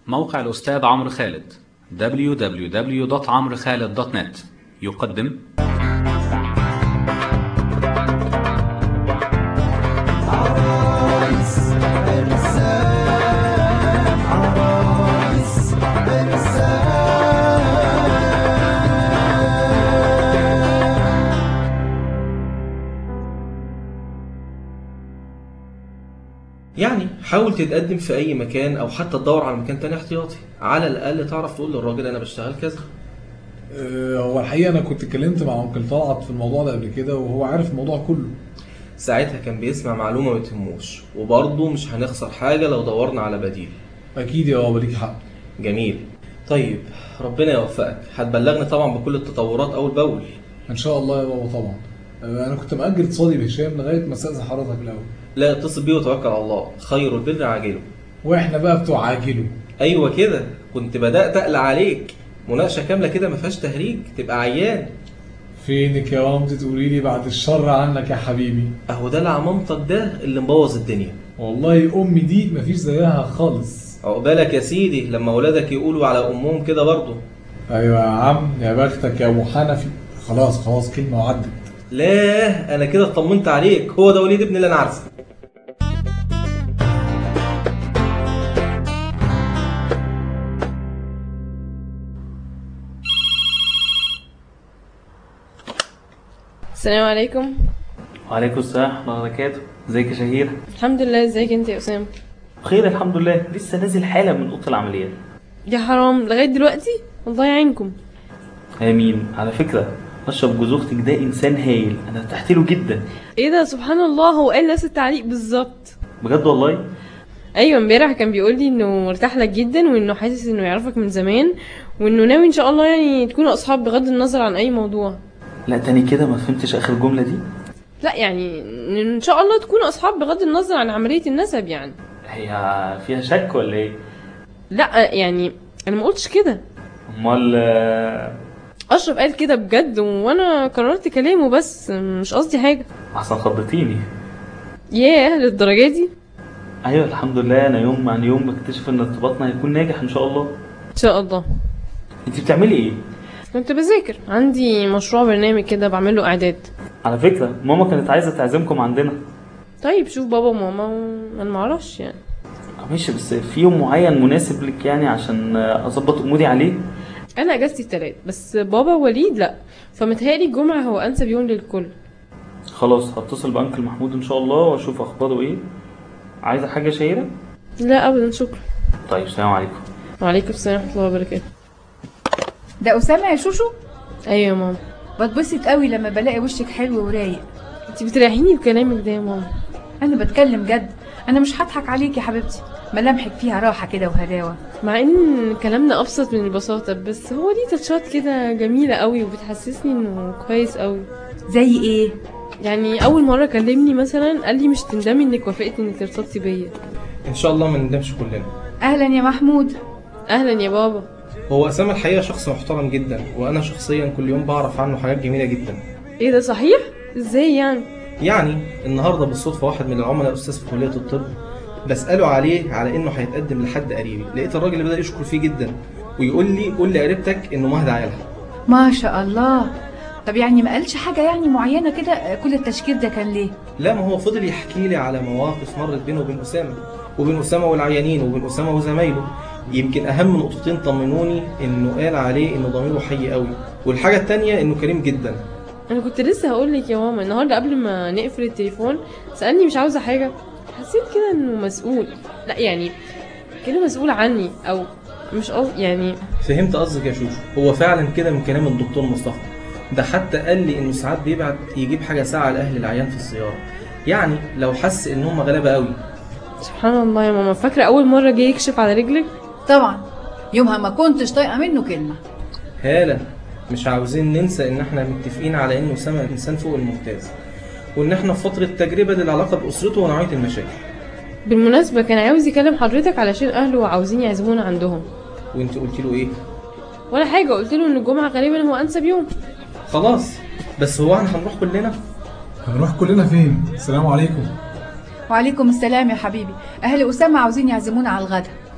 موقع الأستاذ عمرو خالد www.عمرخالد.net يقدم يعني حاول تتقدم في اي مكان او حتى تدور على مكان تاني احتياطي على الاقل تعرف تقول للراجل انا بشتغل كذا آه، هو الحقيقه انا كنت اتكلمت مع انكل طلعت في الموضوع ده قبل كده وهو عارف الموضوع كله ساعتها كان بيسمع معلومه ما تهموش وبرضه مش هنخسر حاجه لو دورنا على بديل اكيد يا بابا ليك حق جميل طيب ربنا يوفقك هتبلغني طبعا بكل التطورات اول باول ان شاء الله يا بابا طبعا آه، انا كنت مأجل اتصالي بهشام لغايه ما استاذن حضرتك الاول لا اتصل بيه وتوكل على الله خير البر عاجله واحنا بقى بتوع عاجله ايوه كده كنت بدات اقلق عليك مناقشه كامله كده ما فيهاش تهريج تبقى عيان فينك يا مامتي تقولي لي بعد الشر عنك يا حبيبي اهو ده لعمامتك ده اللي مبوظ الدنيا والله امي دي مفيش زيها خالص عقبالك يا سيدي لما ولادك يقولوا على امهم كده برضه ايوه يا عم يا بختك يا ابو حنفي خلاص خلاص كلمه وعدت لا انا كده اطمنت عليك هو ده وليد ابن اللي انا عارفه السلام عليكم وعليكم السلام ورحمة الله وبركاته ازيك يا شهيرة الحمد لله ازيك انت يا اسامه بخير الحمد لله لسه نازل حالا من اوضه العمليات يا حرام لغايه دلوقتي الله يعينكم امين على فكرة اشرف جوز اختك ده انسان هايل انا ارتحت له جدا ايه ده سبحان الله هو قال نفس التعليق بالظبط بجد والله ايوه امبارح كان بيقول لي انه مرتاح لك جدا وانه حاسس انه يعرفك من زمان وانه ناوي ان شاء الله يعني تكونوا اصحاب بغض النظر عن اي موضوع لا تاني كده ما فهمتش اخر جملة دي لا يعني ان شاء الله تكونوا اصحاب بغض النظر عن عمليه النسب يعني هي فيها شك ولا ايه لا يعني انا ما قلتش كده امال آه، اشرف قال كده بجد وانا قررت كلامه بس مش قصدي حاجه احسن خضتيني ياه للدرجه دي ايوه الحمد لله انا يوم عن يوم بكتشف ان ارتباطنا هيكون ناجح ان شاء الله ان شاء الله انت بتعملي ايه كنت بذاكر عندي مشروع برنامج كده بعمله اعداد على فكرة ماما كانت عايزة تعزمكم عندنا طيب شوف بابا وماما وانا معرفش يعني ماشي بس في يوم معين مناسب لك يعني عشان آه، اظبط اموري عليه انا اجازتي التلات بس بابا ووليد لا فمتهيألي الجمعة هو انسب يوم للكل خلاص هتصل بانكل محمود ان شاء الله واشوف اخباره ايه عايزه حاجه يا شهيره لا ابدا شكرا طيب السلام عليكم وعليكم السلام ورحمة الله وبركاته ده أسامة يا شوشو ايوه يا ماما بتبسط قوي لما بلاقي وشك حلو ورايق انت بتريحيني بكلامك ده يا ماما أنا بتكلم جد أنا مش هضحك عليك يا حبيبتي ملامحك فيها راحة كده وهداوة مع ان كلامنا ابسط من البساطة بس هو ليه تاتشات كده جميلة قوي وبتحسسني انه كويس قوي زي إيه؟ يعني اول مرة كلمني مثلا قال لي مش تندمي انك وافقت انك ترتبطي بيا ان شاء الله ما نندمش كلنا أهلا يا محمود اهلا يا بابا هو اسامه الحقيقه شخص محترم جدا وانا شخصيا كل يوم بعرف عنه حاجات جميله جدا ايه ده صحيح ازاي يعني يعني النهارده بالصدفه واحد من العملاء استاذ في كليه الطب بساله عليه على انه هيتقدم لحد قريبي لقيت الراجل بدا يشكر فيه جدا ويقول لي قول لقريبتك انه مهدي عيالها ما شاء الله طب يعني ما قالش حاجة يعني معينة كده كل التشكيل ده كان ليه؟ لا ما هو فضل يحكي لي على مواقف مرت بينه وبين اسامه وبين اسامه والعيانين وبين اسامه وزمايله يمكن اهم نقطتين طمنوني انه قال عليه انه ضميره حي قوي والحاجه التانية انه كريم جدا انا كنت لسه هقول لك يا ماما النهارده قبل ما نقفل التليفون سالني مش عاوزه حاجه حسيت كده انه مسؤول لا يعني كده مسؤول عني او مش قصد يعني فهمت قصدك يا شوشو هو فعلا كده من كلام الدكتور مصطفى ده حتى قال لي انه ساعات بيبعت يجيب حاجه ساعه لاهل العيان في الزياره يعني لو حس ان هم غلابه قوي سبحان الله يا ماما فاكره اول مره جه يكشف على رجلك طبعا يومها ما كنتش طايقة منه كلمة هالا مش عاوزين ننسى ان احنا متفقين على انه اسامه انسان فوق الممتاز وان احنا في فتره تجربه للعلاقه باسرته ونوعيه المشاكل بالمناسبه كان عاوز يكلم حضرتك علشان اهله عاوزين يعزمونا عندهم وانت قلت له ايه ولا حاجه قلت له ان الجمعه غالبا هو انسب يوم خلاص بس هو احنا هنروح كلنا هنروح كلنا فين السلام عليكم وعليكم السلام يا حبيبي أهل أسامة عاوزين يعزمونا على الغدا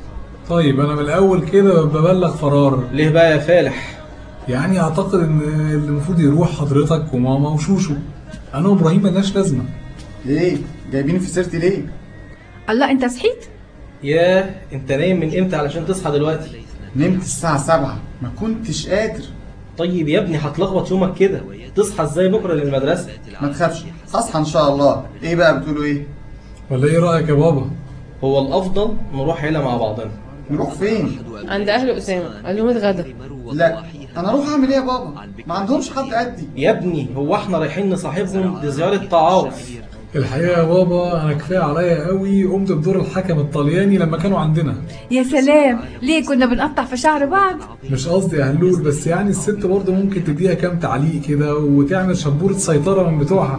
طيب انا من الاول كده ببلغ فرار ليه بقى يا فالح يعني اعتقد ان اللي المفروض يروح حضرتك وماما وشوشو انا وابراهيم ملناش لازمه ليه جايبيني في سيرتي ليه الله انت صحيت ياه انت نايم من امتى علشان تصحى دلوقتي نمت الساعة سبعة ما كنتش قادر طيب يا ابني هتلخبط يومك كده تصحى ازاي بكره للمدرسه ما تخافش هصحى ان شاء الله ايه بقى بتقولوا ايه ولا ايه رايك يا بابا هو الافضل نروح عيله مع بعضنا نروح فين عند اهل اسامه قال لهم اتغدى لا انا اروح اعمل ايه يا بابا ما عندهمش حد قدي يا ابني هو احنا رايحين نصاحبهم دي زياره تعارف الحقيقه يا بابا انا كفايه عليا قوي قمت بدور الحكم الطلياني لما كانوا عندنا يا سلام ليه كنا بنقطع في شعر بعض مش قصدي يا هلول بس يعني الست برضه ممكن تديها كام تعليق كده وتعمل شبورة سيطرة من بتوعها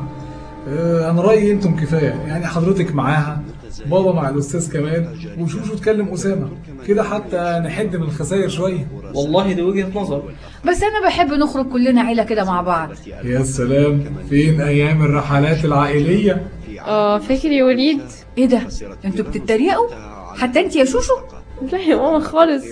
آه، انا رأيي انتم كفاية يعني حضرتك معاها بابا مع الاستاذ كمال وشوشو تكلم اسامة كده حتى نحد من الخسائر شوية والله دي وجهه نظر بس انا بحب نخرج كلنا عيله كده مع بعض يا سلام فين ايام الرحلات العائلية اه فاكر يا وليد ايه ده انتوا بتتريقوا حتى انت يا شوشو لا يا ماما خالص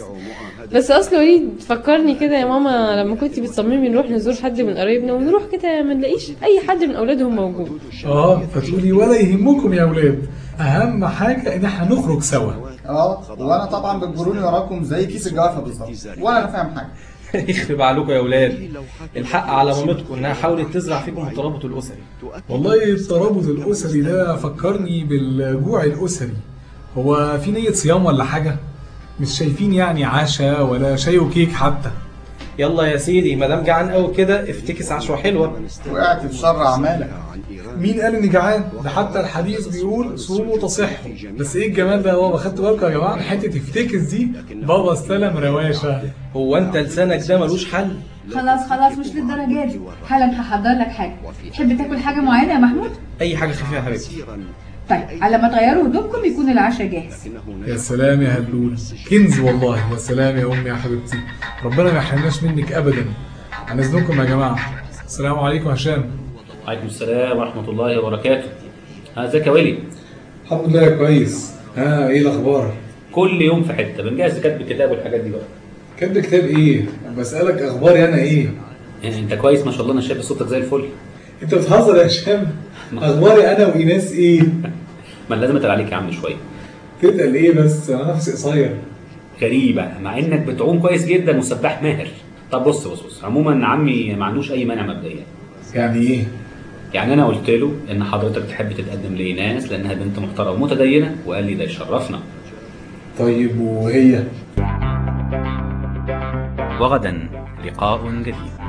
بس اصل وليد فكرني كده يا ماما لما كنت بتصممي نروح نزور حد من قرايبنا ونروح كده ما نلاقيش اي حد من اولادهم موجود اه فتقولي ولا يهمكم يا اولاد اهم حاجة ان احنا نخرج سوا اه وانا طبعا بتجروني وراكم زي كيس الجوافه بالظبط ولا انا فاهم حاجه يخرب عليكم يا اولاد الحق على مامتكم انها حاولت تزرع فيكم الترابط الاسري والله الترابط الأسري ده فكرني بالجوع الأسري هو في نية صيام ولا حاجة؟ مش شايفين يعني عشاء ولا شاي وكيك حتى يلا يا سيدي ما دام جعان قوي كده افتكس عشوه حلوه وقعت في شر اعمالك مين قال اني جعان؟ ده حتى الحديث بيقول صوموا تصحوا بس ايه الجمال ده يا بابا خدتوا بالكم يا جماعه من حته افتكس دي بابا استلم رواشه هو انت لسانك ده ملوش حل خلاص خلاص مش للدرجه دي حالا هحضر لك حاجه تحب تاكل حاجه معينه يا محمود اي حاجه خفيفه يا حبيبتي طيب على ما تغيروا هدومكم يكون العشاء جاهز يا سلام يا هلول كنز والله يا سلام يا امي يا حبيبتي ربنا ما يحرمناش منك ابدا عن اذنكم يا جماعه السلام عليكم هشام وعليكم السلام ورحمة الله وبركاته ها، ازيك يا ولي الحمد لله كويس ها ايه الاخبار كل يوم في حتة بنجهز كتب الكتاب والحاجات دي بقى كاتب كتاب ايه بسالك اخباري انا ايه يعني انت كويس ما شاء الله انا شايف صوتك زي الفل انت بتهزر يا هشام اخباري انا وايناس ايه ما لازم اتقل عليك يا عم شوية تتقل ايه بس انا نفسي قصير غريبة مع انك بتعوم كويس جدا وسباح ماهر طب بص بص بص عموما عمي ما عندوش اي مانع مبدئيا يعني ايه يعني انا قلت له ان حضرتك تحب تتقدم لإيناس لانها بنت محترمه ومتدينه وقال لي ده يشرفنا طيب وهي وغدا لقاء جديد